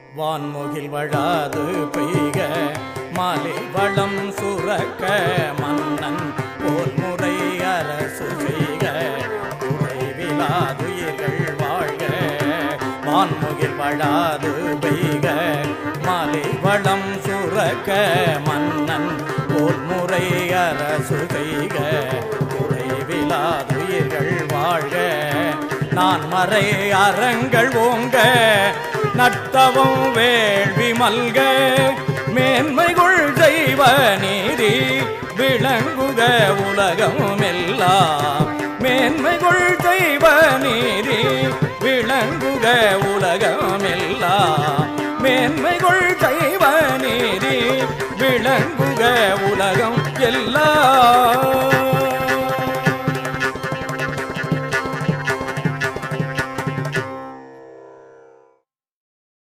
வான்முகில் வழாது பெய்க மாலை வளம் சுரக்க மன்னன் போல் முறை அரசு செய்க குறைவிலாதுயிர்கள் வாழ்க வான்முகில் வழாது பெய்க மாலை வளம் சுரக்க மன்னன் போல் முறை அரசு செய்க குறைவிலாதுயிர்கள் வாழ்க நான் மறை அறங்கள் ஓங்க நட்டவும் வேள்வி மல்க மேன்மைகுள் தெய்வ நீதி விளங்குக உலகம் எல்லாம் மேன்மைகுள் தெய்வ நீதி விளங்குக உலகம் எல்லாம் மேன்மைகுள் தெய்வ நீதி விளங்குக உலகம் எல்லாம்